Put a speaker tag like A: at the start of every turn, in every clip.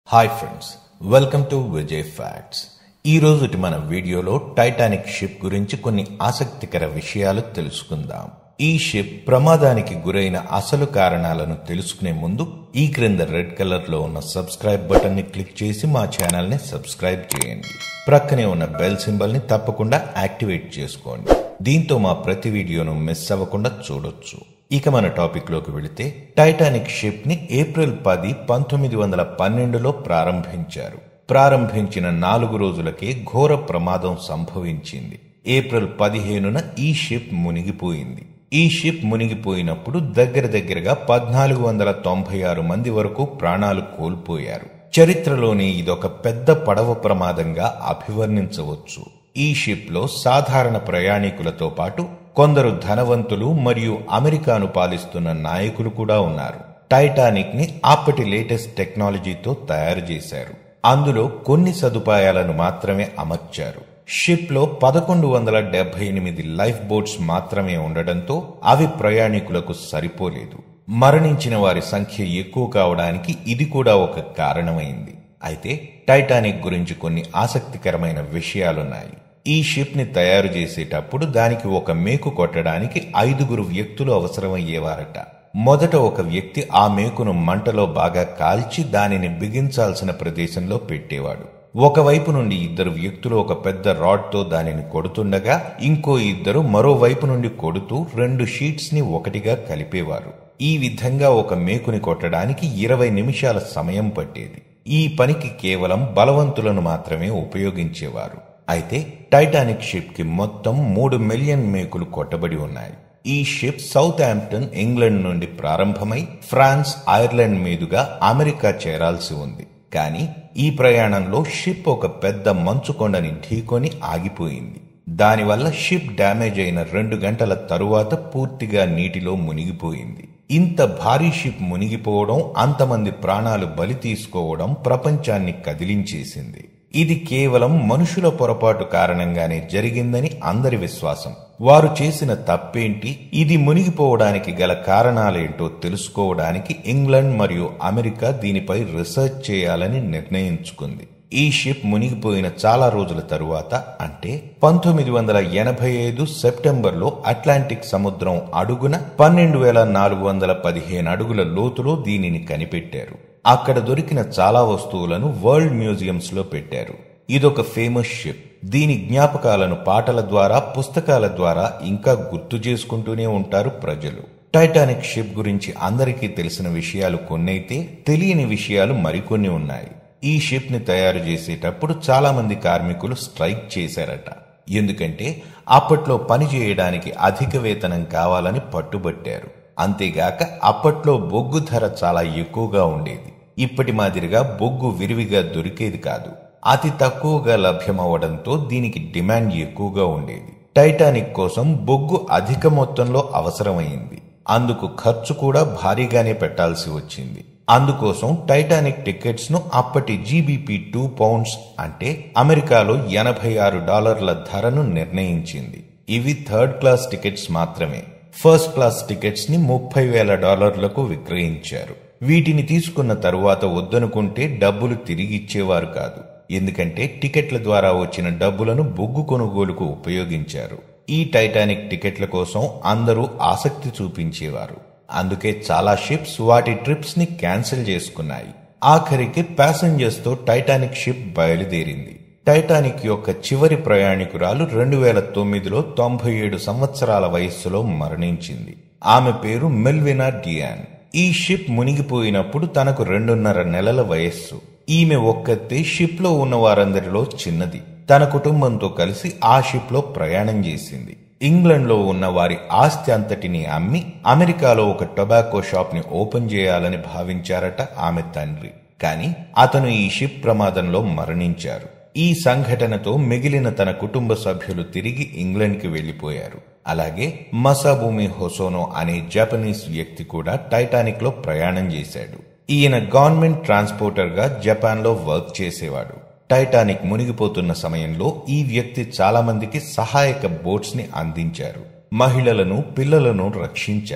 A: hi friends welcome to Vijay facts ఈ రోజుటి మన వీడియోలో టైటానిక్ షిప్ గురించి కొన్ని ఆసక్తికర విషయాలు తెలుసుకుందాం ఈ షిప్ ప్రమాదానికి గురైన అసలు కారణాలను తెలుసుకునే ముందు ఈ క్రింద రెడ్ కలర్ లో ఉన్న సబ్స్క్రైబ్ బటన్ ని క్లిక్ చేసి మా ఛానల్ ని సబ్స్క్రైబ్ చేయండి ప్రక్కనే ఉన్న బెల్ సింబల్ ని తప్పకుండా యాక్టివేట్ చేసుకోండి దీంతో మా ప్రతి వీడియోను మిస్ అవ్వకుండా చూడొచ్చు ఇక మన టాపిక్ లోకి వెళితే టైటానిక్ షిప్ ని ఏప్రిల్ పది పంతొమ్మిది వందల పన్నెండులో ప్రారంభించారు ప్రారంభించిన నాలుగు రోజులకే ఘోర ప్రమాదం సంభవించింది ఏప్రిల్ పదిహేనున ఈ షిప్ మునిగిపోయింది ఈ షిప్ మునిగిపోయినప్పుడు దగ్గర దగ్గరగా పద్నాలుగు వందల తొంభై ఆరు మంది వరకు ప్రాణాలు కోల్పోయారు చరిత్రలోని ఇదొక పెద్ద పడవ ప్రమాదంగా అభివర్ణించవచ్చు ఈ షిప్ లో సాధారణ ప్రయాణికులతో పాటు కొందరు ధనవంతులు మరియు అమెరికాను పాలిస్తున్న నాయకులు కూడా ఉన్నారు టైటానిక్ ని అప్పటి లేటెస్ట్ టెక్నాలజీతో తయారు చేశారు అందులో కొన్ని సదుపాయాలను మాత్రమే అమర్చారు షిప్ లో పదకొండు వందల డెబ్బై ఎనిమిది లైఫ్ బోట్స్ మాత్రమే ఉండడంతో అవి ప్రయాణికులకు సరిపోలేదు మరణించిన వారి సంఖ్య ఎక్కువ కావడానికి ఇది కూడా ఒక కారణమైంది అయితే టైటానిక్ గురించి కొన్ని ఆసక్తికరమైన విషయాలున్నాయి ఈ షిప్ ని తయారు చేసేటప్పుడు దానికి ఒక మేకు కొట్టడానికి ఐదుగురు వ్యక్తులు అవసరమయ్యేవారట మొదట ఒక వ్యక్తి ఆ మేకును మంటలో బాగా కాల్చి దానిని బిగించాల్సిన ప్రదేశంలో పెట్టేవాడు ఒకవైపు నుండి ఇద్దరు వ్యక్తులు ఒక పెద్ద రాడ్తో దానిని కొడుతుండగా ఇంకో ఇద్దరు మరోవైపు నుండి కొడుతూ రెండు షీట్స్ ని ఒకటిగా కలిపేవారు ఈ విధంగా ఒక మేకుని కొట్టడానికి ఇరవై నిమిషాల సమయం పట్టేది ఈ పనికి కేవలం బలవంతులను మాత్రమే ఉపయోగించేవారు అయితే టైటానిక్ షిప్ కి మొత్తం మూడు మిలియన్ మేకులు కొట్టబడి ఉన్నాయి ఈ షిప్ సౌత్ ఆంప్టన్ ఇంగ్లాండ్ నుండి ప్రారంభమై ఫ్రాన్స్ ఐర్లాండ్ మీదుగా అమెరికా చేరాల్సి ఉంది కానీ ఈ ప్రయాణంలో షిప్ ఒక పెద్ద మంచు కొండని ఢీకొని ఆగిపోయింది దానివల్ల షిప్ డ్యామేజ్ అయిన రెండు గంటల తరువాత పూర్తిగా నీటిలో మునిగిపోయింది ఇంత భారీ షిప్ మునిగిపోవడం అంతమంది ప్రాణాలు బలి తీసుకోవడం ప్రపంచాన్ని కదిలించేసింది ఇది కేవలం మనుషుల పొరపాటు కారణంగానే జరిగిందని అందరి విశ్వాసం వారు చేసిన తప్పేంటి ఇది మునిగిపోవడానికి గల కారణాలేంటో తెలుసుకోవడానికి ఇంగ్లాండ్ మరియు అమెరికా దీనిపై రీసెర్చ్ చేయాలని నిర్ణయించుకుంది ఈ షిప్ మునిగిపోయిన చాలా రోజుల తరువాత అంటే పంతొమ్మిది వందల ఎనభై ఐదు సెప్టెంబర్లో అట్లాంటిక్ సముద్రం అడుగున పన్నెండు వేల నాలుగు వందల పదిహేను అడుగుల లోతులో దీనిని కనిపెట్టారు అక్కడ దొరికిన చాలా వస్తువులను వరల్డ్ మ్యూజియంస్ లో పెట్టారు ఇదొక ఫేమస్ షిప్ దీని జ్ఞాపకాలను పాటల ద్వారా పుస్తకాల ద్వారా ఇంకా గుర్తు చేసుకుంటూనే ఉంటారు ప్రజలు టైటానిక్ షిప్ గురించి అందరికీ తెలిసిన విషయాలు కొన్నైతే తెలియని విషయాలు మరికొన్ని ఉన్నాయి ఈ షిప్ ని తయారు చేసేటప్పుడు చాలా మంది కార్మికులు స్ట్రైక్ చేశారట ఎందుకంటే అప్పట్లో పని చేయడానికి అధిక వేతనం కావాలని పట్టుబట్టారు అంతేగాక అప్పట్లో బొగ్గు ధర చాలా ఎక్కువగా ఉండేది ఇప్పటి మాదిరిగా బొగ్గు విరివిగా దొరికేది కాదు అతి తక్కువగా లభ్యమవడంతో దీనికి డిమాండ్ ఎక్కువగా ఉండేది టైటానిక్ కోసం బొగ్గు అధిక మొత్తంలో అవసరమైంది అందుకు ఖర్చు కూడా భారీగానే పెట్టాల్సి వచ్చింది అందుకోసం టైటానిక్ టికెట్స్ ను అప్పటి జీబీపీ టూ పౌండ్స్ అంటే అమెరికాలో ఎనభై ఆరు డాలర్ల ధరను నిర్ణయించింది ఇవి థర్డ్ క్లాస్ టికెట్స్ మాత్రమే ఫస్ట్ క్లాస్ టికెట్స్ ని ముప్పై వేల డాలర్లకు విక్రయించారు వీటిని తీసుకున్న తరువాత వద్దనుకుంటే డబ్బులు తిరిగి ఇచ్చేవారు కాదు ఎందుకంటే టికెట్ల ద్వారా వచ్చిన డబ్బులను బొగ్గు కొనుగోలుకు ఉపయోగించారు ఈ టైటానిక్ టికెట్ల కోసం అందరూ ఆసక్తి చూపించేవారు అందుకే చాలా షిప్స్ వాటి ట్రిప్స్ ని క్యాన్సిల్ చేసుకున్నాయి ఆఖరికి ప్యాసింజర్స్ తో టైటానిక్ షిప్ బయలుదేరింది టైటానిక్ యొక్క చివరి ప్రయాణికురాలు రెండు వేల తొమ్మిదిలో తొంభై ఏడు సంవత్సరాల వయస్సులో మరణించింది ఆమె పేరు మెల్వినా డియాన్ ఈ షిప్ మునిగిపోయినప్పుడు తనకు రెండున్నర నెలల వయస్సు ఈమె ఒక్కతే షిప్ లో ఉన్న వారందరిలో చిన్నది తన కుటుంబంతో కలిసి ఆ షిప్ లో ప్రయాణం చేసింది ఇంగ్లాండ్ లో ఉన్న వారి ఆస్తి అంతటిని అమ్మి అమెరికాలో ఒక టొబాకో షాప్ ని ఓపెన్ చేయాలని భావించారట ఆమె తండ్రి కానీ అతను ఈ షిప్ ప్రమాదంలో మరణించారు ఈ సంఘటనతో మిగిలిన తన కుటుంబ సభ్యులు తిరిగి ఇంగ్లాండ్ కి వెళ్లిపోయారు అలాగే మసాబూమి హొసోనో అనే జపనీస్ వ్యక్తి కూడా టైటానిక్ లో ప్రయాణం చేశాడు ఈయన గవర్నమెంట్ ట్రాన్స్పోర్టర్ గా జపాన్ లో వర్క్ చేసేవాడు టైటానిక్ మునిగిపోతున్న సమయంలో ఈ వ్యక్తి చాలా మందికి సహాయక బోట్స్ ని అందించారు మహిళలను పిల్లలను రక్షించాడు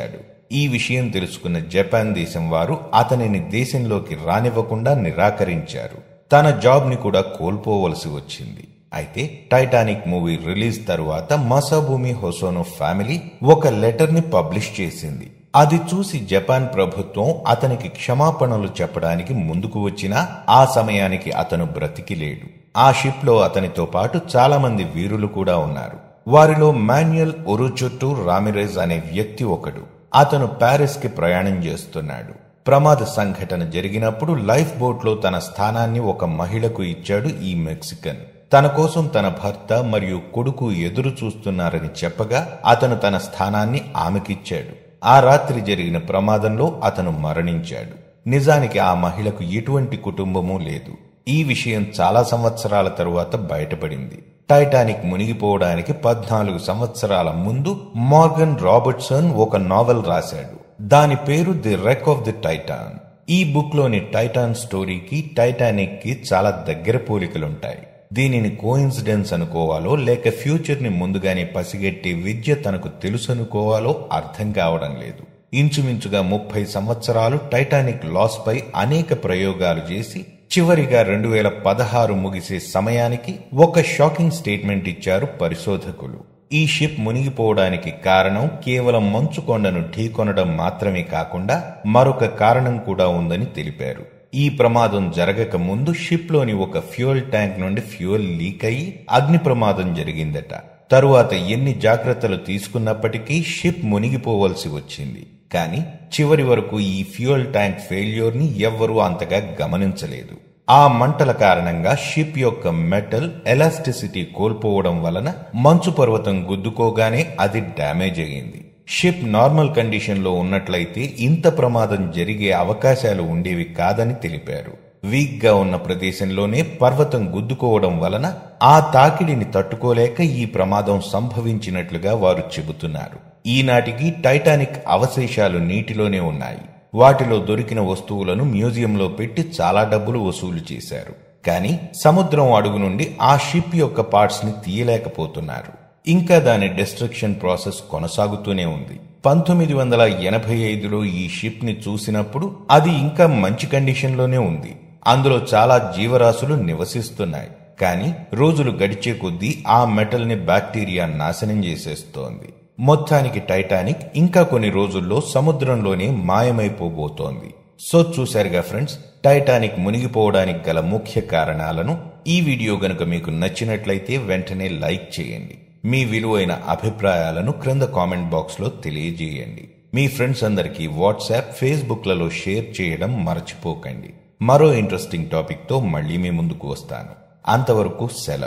A: ఈ విషయం తెలుసుకున్న జపాన్ దేశం వారు అతనిని దేశంలోకి రానివ్వకుండా నిరాకరించారు తన జాబ్ ని కూడా కోల్పోవలసి వచ్చింది అయితే టైటానిక్ మూవీ రిలీజ్ తరువాత మసాభూమి హొసోనో ఫ్యామిలీ ఒక లెటర్ ని పబ్లిష్ చేసింది అది చూసి జపాన్ ప్రభుత్వం అతనికి క్షమాపణలు చెప్పడానికి ముందుకు వచ్చినా ఆ సమయానికి అతను బ్రతికి లేడు ఆ షిప్ లో అతనితో పాటు చాలా మంది వీరులు కూడా ఉన్నారు వారిలో మాన్యుయల్ ఒరుచొట్టు రామిరేజ్ అనే వ్యక్తి ఒకడు అతను ప్యారిస్ కి ప్రయాణం చేస్తున్నాడు ప్రమాద సంఘటన జరిగినప్పుడు లైఫ్ బోట్ లో తన స్థానాన్ని ఒక మహిళకు ఇచ్చాడు ఈ మెక్సికన్ తన కోసం తన భర్త మరియు కొడుకు ఎదురు చూస్తున్నారని చెప్పగా అతను తన స్థానాన్ని ఆమెకిచ్చాడు ఆ రాత్రి జరిగిన ప్రమాదంలో అతను మరణించాడు నిజానికి ఆ మహిళకు ఎటువంటి కుటుంబమూ లేదు ఈ విషయం చాలా సంవత్సరాల తరువాత బయటపడింది టైటానిక్ మునిగిపోవడానికి పద్నాలుగు సంవత్సరాల ముందు మార్గన్ రాబర్ట్సన్ ఒక నావెల్ రాశాడు దాని పేరు the wreck of the Titan ఈ బుక్ లోని టైటాన్ స్టోరీకి టైటానిక్ కి చాలా దగ్గర పోలికలుంటాయి దీనిని కోయిన్సిడెన్స్ అనుకోవాలో లేక ఫ్యూచర్ ని ముందుగానే పసిగట్టే విద్య తనకు తెలుసు అనుకోవాలో అర్థం కావడం లేదు ఇంచుమించుగా ముప్పై సంవత్సరాలు టైటానిక్ లాస్ పై అనేక ప్రయోగాలు చేసి చివరిగా రెండు వేల పదహారు ముగిసే సమయానికి ఒక షాకింగ్ స్టేట్మెంట్ ఇచ్చారు పరిశోధకులు ఈ షిప్ మునిగిపోవడానికి కారణం కేవలం మంచు కొండను ఢీకొనడం మాత్రమే కాకుండా మరొక కారణం కూడా ఉందని తెలిపారు ఈ ప్రమాదం జరగక ముందు షిప్ లోని ఒక ఫ్యూయల్ ట్యాంక్ నుండి ఫ్యూయల్ లీక్ అయి అగ్ని ప్రమాదం జరిగిందట తరువాత ఎన్ని జాగ్రత్తలు తీసుకున్నప్పటికీ షిప్ మునిగిపోవలసి వచ్చింది కానీ చివరి వరకు ఈ ఫ్యూయల్ ట్యాంక్ ఫెయిల్యూర్ ని ఎవ్వరూ అంతగా గమనించలేదు ఆ మంటల కారణంగా షిప్ యొక్క మెటల్ ఎలాస్టిసిటీ కోల్పోవడం వలన మంచు పర్వతం గుద్దుకోగానే అది డ్యామేజ్ అయ్యింది షిప్ నార్మల్ కండిషన్ లో ఉన్నట్లయితే ఇంత ప్రమాదం జరిగే అవకాశాలు ఉండేవి కాదని తెలిపారు వీక్ గా ఉన్న ప్రదేశంలోనే పర్వతం గుద్దుకోవడం వలన ఆ తాకిడిని తట్టుకోలేక ఈ ప్రమాదం సంభవించినట్లుగా వారు చెబుతున్నారు ఈనాటికి టైటానిక్ అవశేషాలు నీటిలోనే ఉన్నాయి వాటిలో దొరికిన వస్తువులను మ్యూజియంలో పెట్టి చాలా డబ్బులు వసూలు చేశారు కానీ సముద్రం అడుగు నుండి ఆ షిప్ యొక్క పార్ట్స్ ని తీయలేకపోతున్నారు ఇంకా దాని డిస్ట్రక్షన్ ప్రాసెస్ కొనసాగుతూనే ఉంది పంతొమ్మిది వందల ఎనభై ఐదులో ఈ షిప్ ని చూసినప్పుడు అది ఇంకా మంచి కండిషన్ లోనే ఉంది అందులో చాలా జీవరాశులు నివసిస్తున్నాయి కానీ రోజులు గడిచే కొద్దీ ఆ మెటల్ ని బ్యాక్టీరియా నాశనం చేసేస్తోంది మొత్తానికి టైటానిక్ ఇంకా కొన్ని రోజుల్లో సముద్రంలోనే మాయమైపోబోతోంది సో చూశారుగా ఫ్రెండ్స్ టైటానిక్ మునిగిపోవడానికి గల ముఖ్య కారణాలను ఈ వీడియో గనుక మీకు నచ్చినట్లయితే వెంటనే లైక్ చేయండి మీ విలువైన అభిప్రాయాలను క్రింద కామెంట్ బాక్స్ లో తెలియజేయండి మీ ఫ్రెండ్స్ అందరికీ వాట్సాప్ ఫేస్బుక్ లలో షేర్ చేయడం మర్చిపోకండి మరో ఇంట్రెస్టింగ్ టాపిక్ తో మళ్ళీ మీ ముందుకు వస్తాను అంతవరకు సెలవు